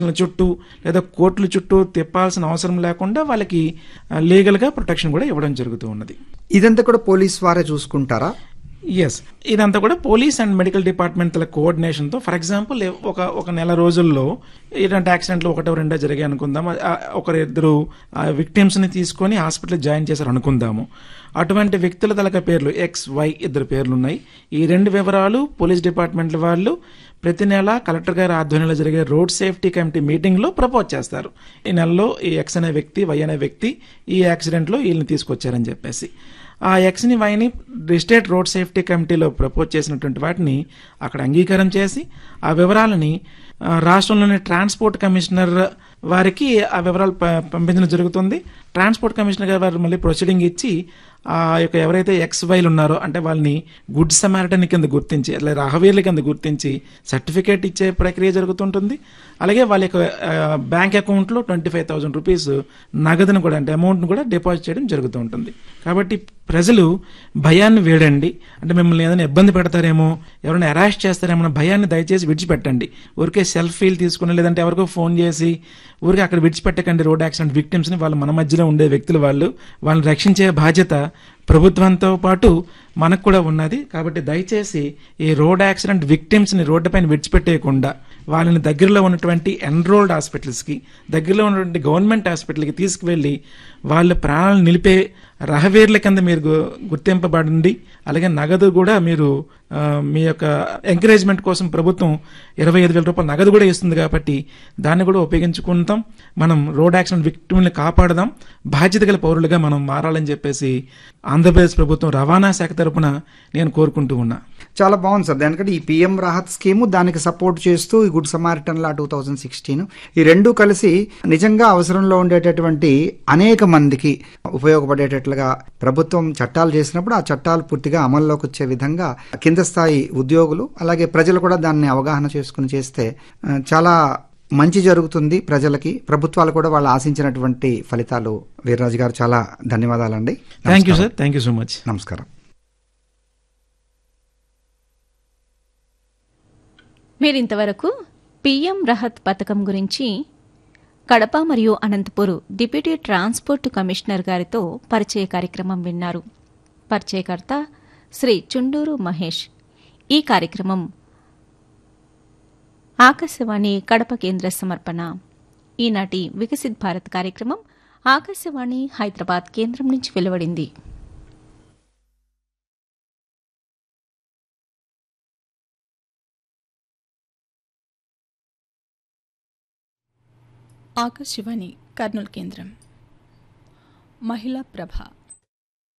చుట్టూ లేదా కోర్టుల చుట్టూ తిప్పాల్సిన అవసరం లేకుండా వాళ్ళకి లీగల్గా ప్రొటెక్షన్ కూడా ఇవ్వడం జరుగుతూ ఉన్నది ఇదంతా కూడా పోలీస్ వారే చూసుకుంటారా ఎస్ ఇదంతా కూడా పోలీస్ అండ్ మెడికల్ డిపార్ట్మెంట్ల కోఆర్డినేషన్తో ఫర్ ఎగ్జాంపుల్ ఒక ఒక నెల రోజుల్లో ఇలాంటి యాక్సిడెంట్లు ఒకటో రెండో జరిగాయి అనుకుందాం ఆ, ఒకరు ఇద్దరు విక్టిమ్స్ని తీసుకొని హాస్పిటల్ జాయిన్ చేశారు అనుకుందాము అటువంటి వ్యక్తుల తలక పేర్లు ఎక్స్ వై ఇద్దరు పేర్లు ఉన్నాయి ఈ రెండు వివరాలు పోలీస్ డిపార్ట్మెంట్ల వాళ్ళు ప్రతి నెల కలెక్టర్ గారి ఆధ్వర్యంలో జరిగే రోడ్ సేఫ్టీ కమిటీ మీటింగ్లో ప్రపోజ్ చేస్తారు ఈ నెలలో ఈ ఎక్స్ అనే వ్యక్తి వై అనే వ్యక్తి ఈ యాక్సిడెంట్లో వీళ్ళని తీసుకొచ్చారని చెప్పేసి ఆ ఎక్స్ని వైని స్టేట్ రోడ్ సేఫ్టీ కమిటీలో ప్రపోజ్ చేసినటువంటి వాటిని అక్కడ అంగీకారం చేసి ఆ వివరాలని ఆ, రాష్ట్రంలోని ట్రాన్స్పోర్ట్ కమిషనర్ వారికి ఆ వివరాలు ప- పంపించడం జరుగుతుంది ట్రాన్స్పోర్ట్ కమిషనర్ గారు వారు మళ్ళీ ప్రొసీడింగ్ ఇచ్చి ఆ యొక్క ఎవరైతే ఎక్స్ వైలు ఉన్నారో అంటే వాళ్ళని గుడ్ సమారిటన్ కింద గుర్తించి లేదా రహవీర్ల కింద గుర్తించి సర్టిఫికేట్ ఇచ్చే ప్రక్రియ జరుగుతుంటుంది అలాగే వాళ్ళ యొక్క ఆ, బ్యాంక్ అకౌంట్లో ట్వంటీ ఫైవ్ థౌసండ్ రూపీస్ నగదును కూడా అంటే అమౌంట్ను కూడా డిపాజిట్ చేయడం జరుగుతూ ఉంటుంది కాబట్టి ప్రజలు భయాన్ని వేడండి అంటే మిమ్మల్ని ఏదైనా ఇబ్బంది పెడతారేమో ఎవరైనా అరెస్ట్ చేస్తారేమో అన్న భయాన్ని దయచేసి విడిచిపెట్టండి ఊరికే సెల్ఫీలు తీసుకుని లేదంటే ఎవరికో ఫోన్ చేసి ఊరికే అక్కడ విడిచిపెట్టకండి రోడ్ యాక్సిడెంట్ విక్టిమ్స్ని వాళ్ళు మన మధ్యలో ఉండే వ్యక్తులు వాళ్ళు వాళ్ళని రక్షించే బాధ్యత ప్రభుత్వంతో పాటు మనకు కూడా ఉన్నది కాబట్టి దయచేసి ఈ రోడ్ యాక్సిడెంట్ విక్టిమ్స్ని రోడ్డుపైన విడిచిపెట్టేయకుండా వాళ్ళని దగ్గరలో ఉన్నటువంటి ఎన్రోల్డ్ హాస్పిటల్స్కి దగ్గరలో ఉన్నటువంటి గవర్నమెంట్ హాస్పిటల్కి తీసుకువెళ్ళి వాళ్ళ ప్రాణాలను నిలిపే రహవేర్ల కింద మీరు గు- గుర్తింపబడండి అలాగే నగదు కూడా మీరు ఆ, మీ యొక్క ఎంకరేజ్మెంట్ కోసం ప్రభుత్వం ఇరవై ఐదు వేల రూపాయల నగదు కూడా ఇస్తుంది కాబట్టి దాన్ని కూడా ఉపయోగించుకుంటాం మనం రోడ్ యాక్సిడెంట్ విక్టిమ్ని కాపాడదాం బాధ్యత గల పౌరులుగా మనం మారాలని చెప్పేసి ఆంధ్రప్రదేశ్ ప్రభుత్వం రవాణా శాఖ తరపున నేను కోరుకుంటూ ఉన్నా చాలా బాగుంది సార్ దానికంటే ఈ పిఎం రాహత్ స్కీము దానికి సపోర్ట్ చేస్తూ ఈ good Samaritan law two thousand sixteen ఈ రెండు కలిసి నిజంగా అవసరంలో ఉండేటటువంటి అనేక మందికి ఉపయోగపడేటట్లుగా ప్రభుత్వం చట్టాలు చేసినప్పుడు ఆ చట్టాలు పూర్తిగా అమల్లోకి వచ్చే విధంగా కింద స్థాయి ఉద్యోగులు అలాగే ప్రజలు కూడా దాన్ని అవగాహన చేసుకుని చేస్తే ఆ, చాలా మంచి జరుగుతుంది ప్రజలకి ప్రభుత్వాలు కూడా వాళ్ళు ఆశించినటువంటి ఫలితాలు వీర్రాజు గారు చాలా ధన్యవాదాలండి thank you sir thank you so much నమస్కారం మీరింతవరకు పిఎం రహత్ పథకం గురించి కడప మరియు అనంతపూర్ డిప్యూటీ ట్రాన్స్పోర్ట్ కమిషనర్ గారితో పరిచయ కార్యక్రమం విన్నారు పరిచయకర్త శ్రీ చుండూరు మహేష్ ఈ కార్యక్రమం ఆకాశవాణి కడప కేంద్ర సమర్పణ ఈనాటి వికసిత్ భారత్ కార్యక్రమం ఆకాశవాణి హైదరాబాద్ కేంద్రం నుంచి వెలువడింది ఆకాశవాణి కర్నూలు కేంద్రం మహిళా ప్రభ